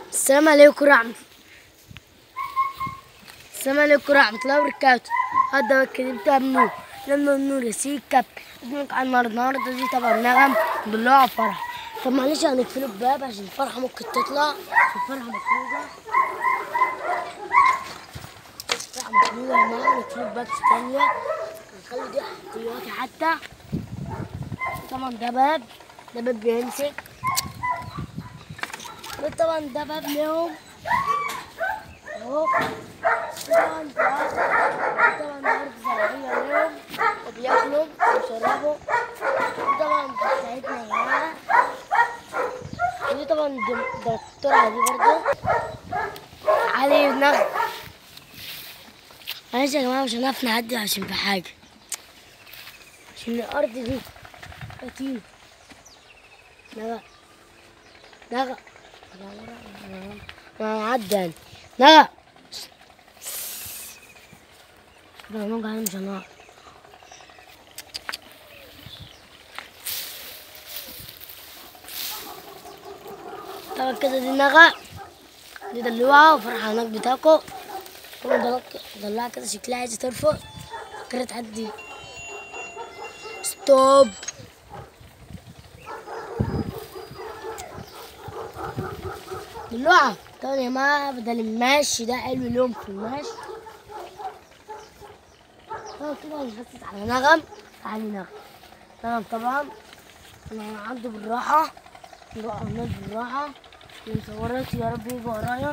السلام عليكم ورحمة السلام عليكم ورحمة الله وبركاته هذا الكريم بتاع النور لما النور يسيك كاب اسمك على النهار النهاردة دي طبعا نغم ضلوع فرح طب معلش هنقفل الباب عشان الفرحة ممكن تطلع الفرحة مفروضة الفرحة مفروضة يا جماعة نقفل الباب ثانية نخلي دي احتياطي حتى طبعا ده باب ده باب بيمسك طبعا ده باب لهم اهو طبعا ده طبعا ده ارض زراعيه لهم وبياكلوا ويشربوا طبعا دي بتاعتنا يا جماعه ودي طبعا دي- دكتور علي برضه علي نغم معلش يا جماعه مش هنعرف نعدي عشان في حاجه عشان الارض دي قتيل نغم نغم ما عدى يعني نغم لا ما قاعد مش هنعرف طبعا كده دي نغا دي دلوعة وفرحة هناك بتاكل طبعا دلوعة- دلوعة كده شكلها عايزة ترفع كده تعدي ستوب دلوعة طبعا يا جماعة بدل المشي ده حلو اليوم في المشي طبعا كده هنحسس على نغم تعالي نغم نغم طبعا انا عنده بالراحة نروح هناك بالراحة مصورات يا رب يجوا ورايا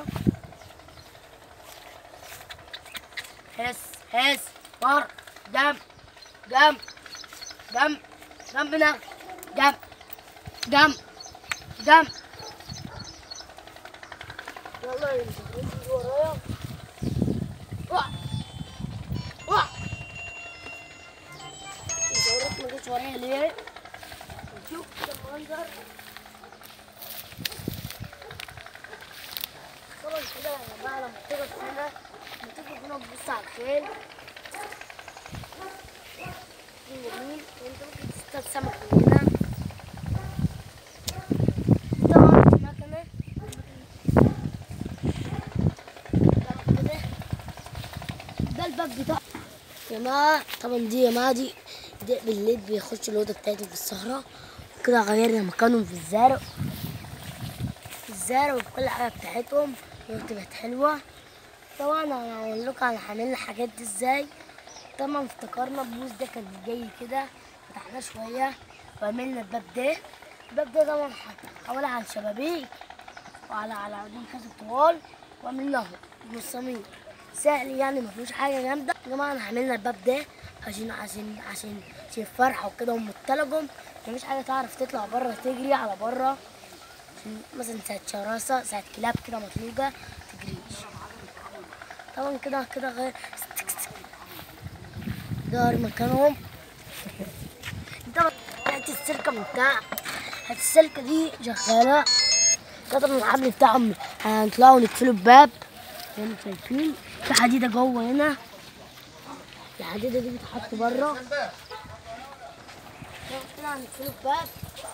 حس حس ور جنب جنب جنب جنب نغم جنب جنب جنب يلا يا مصورات يجوا ورايا وقع وقع مصورات ما جتش ورايا ليه؟ شوف المنظر طبعا كده يا جماعة لما تيجي السنة لما تيجي هنا تبص على الخيل جميل وانت ممكن تصطاد سمك من هنا طبعا في مكنة طبعا كده ده الباب بتاع يا جماعة طبعا دي يا جماعة دي دي بالليل بيخش الأوضة بتاعتي في الصحراء كده غيرنا مكانهم في الزرع في الزرع وفي كل حاجة بتاعتهم الأوضة بقت حلوة طبعا أنا هقول لكم أنا هعمل الحاجات دي ازاي طبعا افتكرنا البوز ده كان جاي كده فتحناه شوية وعملنا الباب ده الباب ده طبعا حوالي على الشبابيك وعلى على عودين كذا طوال وعملناه مسامير سهل يعني مفيهوش حاجة جامدة يا جماعة احنا عملنا الباب ده عشان عشان عشان عشان الفرحة وكده ومتلجم مفيش حاجة تعرف تطلع بره تجري على بره عشان مثلا ساعة شراسة ساعة كلاب كده مطلوقة تجريش طبعا كده كده غير ده مكانهم طبعا هات السلكة من بتاع هات السلكة دي شغالة ده طبعا الحبل بتاعهم هنطلعوا نقفلوا الباب زي ما انتم شايفين في حديدة جوه هنا الحديدة دي بتتحط بره كده هنقفلوا الباب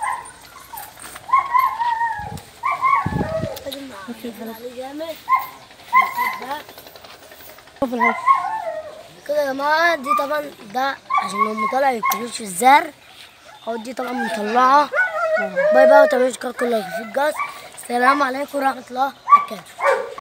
لازم نقفل عليه جامد نقفل الباب كده يا جماعة دي طبعا ده عشان هم طالع يكونوش في الزر اهو دي طبعا مطلعة باي باي وتابعوا كل في الجاز السلام عليكم ورحمة الله وبركاته